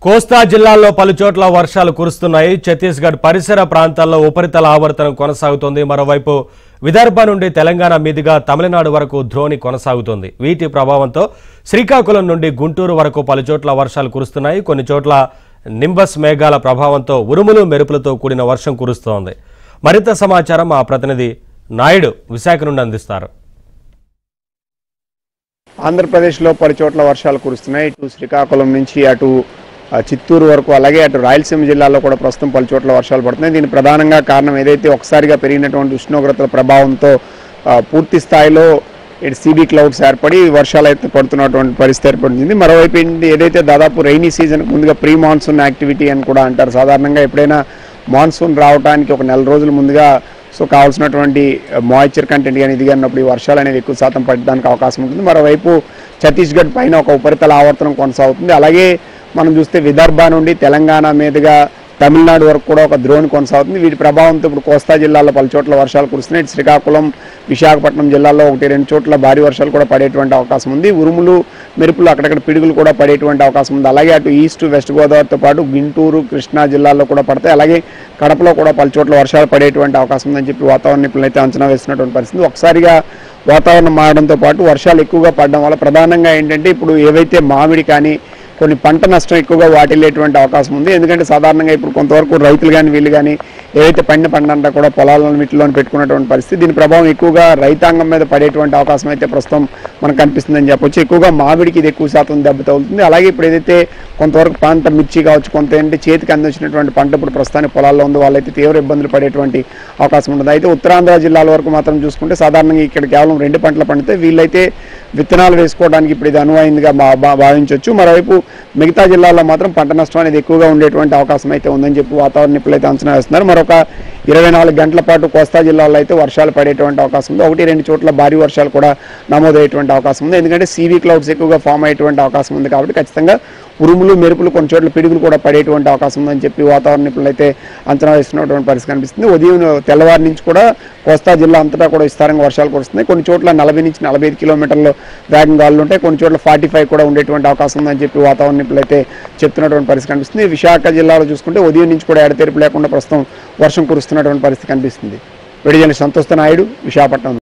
కోస్తా జిల్లాల్లో పలుచోట్ల వర్షాలు కురుస్తున్నాయి ఛత్తీస్గఢ్ పరిసర ప్రాంతాల్లో ఉపరితల ఆవర్తనం కొనసాగుతోంది మరోవైపు విదర్భ నుండి తెలంగాణ మీదుగా తమిళనాడు వరకు ద్రోణి కొనసాగుతోంది వీటి ప్రభావంతో శ్రీకాకుళం నుండి గుంటూరు వరకు పలుచోట్ల వర్షాలు కురుస్తున్నాయి కొన్ని చోట్ల నింబస్ మేఘాల ప్రభావంతో ఉరుములు మెరుపులతో కూడిన వర్షం కురుస్తోంది మరింత సమాచారం మా ప్రతినిధి నాయుడు విశాఖ నుండి అందిస్తారు ఆంధ్రప్రదేశ్లో పలు చోట్ల వర్షాలు కురుస్తున్నాయి ఇటు శ్రీకాకుళం నుంచి అటు ఆ, చిత్తూరు వరకు అలాగే అటు రాయలసీమ జిల్లాలో కూడా ప్రస్తుతం పలు చోట్ల వర్షాలు పడుతున్నాయి దీని ప్రధానంగా కారణం ఏదైతే ఒకసారిగా పెరిగినటువంటి ఉష్ణోగ్రతల ప్రభావంతో ఆ, పూర్తి స్థాయిలో ఇటు సీబీ క్లౌడ్స్ ఏర్పడి వర్షాలు అయితే పడుతున్నటువంటి పరిస్థితి ఏర్పడింది మరోవైపు ఏంటి ఏదైతే దాదాపు రైనీ సీజన్ ముందుగా ప్రీ మాన్సూన్ యాక్టివిటీ అని కూడా అంటారు సాధారణంగా ఎప్పుడైనా మాన్సూన్ రావడానికి ఒక నెల రోజుల ముందుగా సో కావాల్సినటువంటి మాయిశ్చర్ కంటెంట్ కానీ ఇది కానీ ఉన్నప్పుడు ఈ వర్షాలు అనేది ఎక్కువ శాతం పడడానికి అవకాశం ఉంటుంది మరోవైపు ఛత్తీస్గఢ్ పైన ఒక ఉపరితల ఆవర్తనం కొనసాగుతుంది అలాగే మనం చూస్తే విదర్భ నుండి తెలంగాణ మీదుగా తమిళనాడు వరకు కూడా ఒక ద్రోణి కొనసాగుతుంది వీటి ప్రభావంతో ఇప్పుడు కోస్తా జిల్లాలో పలు చోట్ల వర్షాలు కురుస్తున్నాయి ఇటు శ్రీకాకుళం విశాఖపట్నం జిల్లాలో ఒకటి రెండు చోట్ల భారీ వర్షాలు కూడా పడేటువంటి అవకాశం ఉంది ఉరుములు మెరుపులు అక్కడక్కడ పిడుగులు కూడా పడేటువంటి అవకాశం ఉంది అలాగే అటు ఈస్ట్ వెస్ట్ గోదావరితో పాటు గుంటూరు కృష్ణా జిల్లాల్లో కూడా పడతాయి అలాగే కడపలో కూడా పలు చోట్ల వర్షాలు పడేటువంటి అవకాశం ఉందని చెప్పి వాతావరణ నిపుణులు అయితే అంచనా వేస్తున్నటువంటి పరిస్థితి ఒకసారిగా వాతావరణం మారడంతో పాటు వర్షాలు ఎక్కువగా పడడం వల్ల ప్రధానంగా ఏంటంటే ఇప్పుడు ఏవైతే మామిడి కానీ కొన్ని పంట నష్టం ఎక్కువగా వాటిల్లేటువంటి అవకాశం ఉంది ఎందుకంటే సాధారణంగా ఇప్పుడు కొంతవరకు రైతులు కానీ వీళ్ళు కానీ ఏవైతే పండిన పంట అంతా కూడా పొలాలను వీటిలో పెట్టుకున్నటువంటి పరిస్థితి దీని ప్రభావం ఎక్కువగా రైతాంగం మీద పడేటువంటి అవకాశం అయితే ప్రస్తుతం మనకు కనిపిస్తుందని చెప్పొచ్చు ఎక్కువగా మామిడికి ఇది ఎక్కువ శాతం దెబ్బ తగులుతుంది అలాగే ఇప్పుడు ఏదైతే కొంతవరకు పంట మిర్చి కావచ్చు కొంత ఏంటి చేతికి అందించినటువంటి పంట ఇప్పుడు ప్రస్తుతానికి పొలాల్లో ఉంది వాళ్ళైతే తీవ్ర ఇబ్బందులు పడేటువంటి అవకాశం ఉంటుంది అయితే ఉత్తరాంధ్ర జిల్లాల వరకు మాత్రం చూసుకుంటే సాధారణంగా ఇక్కడ కేవలం రెండు పంటలు పండితే వీళ్ళైతే విత్తనాలు వేసుకోవడానికి ఇప్పుడు ఇది అనువైందిగా భా- భా- భావించవచ్చు మరోవైపు మిగతా జిల్లాల్లో మాత్రం పంట నష్టం అనేది ఎక్కువగా ఉండేటువంటి అవకాశం అయితే ఉందని చెప్పి వాతావరణ నిపుణులు అయితే అంచనా వేస్తున్నారు మరొక ఇరవై నాలుగు గంటల పాటు కోస్తా జిల్లాలో అయితే వర్షాలు పడేటువంటి అవకాశం ఉంది ఒకటి రెండు చోట్ల భారీ వర్షాలు కూడా నమోదయ్యేటువంటి అవకాశం ఉంది ఎందుకంటే సీవీ క్లౌడ్స్ ఎక్కువగా ఫామ్ అయ్యేటువంటి అవకాశం ఉంది కాబట్టి ఖచ్చితంగా ఉరుములు మెరుపులు కొన్ని చోట్ల పిడుగులు కూడా పడేటువంటి అవకాశం ఉందని చెప్పి వాతావరణ నిపుణులు అయితే అంచనా వేస్తున్నటువంటి పరిస్థితి కనిపిస్తుంది ఉదయం తెల్లవారి నుంచి కూడా కోస్తా జిల్లా అంతటా కూడా విస్తారంగా వర్షాలు కురుస్తున్నాయి కొన్ని చోట్ల నలభై నుంచి నలభై ఐదు కిలోమీటర్ల వేగం గాలులు ఉంటాయి కొన్ని చోట్ల ఫార్టీ ఫైవ్ కూడా ఉండేటువంటి అవకాశం ఉందని చెప్పి వాతావరణ నిపుణులు అయితే చెప్తున్నటువంటి పరిస్థితి కనిపిస్తుంది విశాఖ జిల్లాలో చూసుకుంటే ఉదయం నుంచి కూడా ఎడతెరిపి లేకుండా ప్రస్తుతం వర్షం కురుస్తున్నటువంటి పరిస్థితి కనిపిస్తుంది విడిజన సంతోష్ నాయుడు విశాఖపట్నం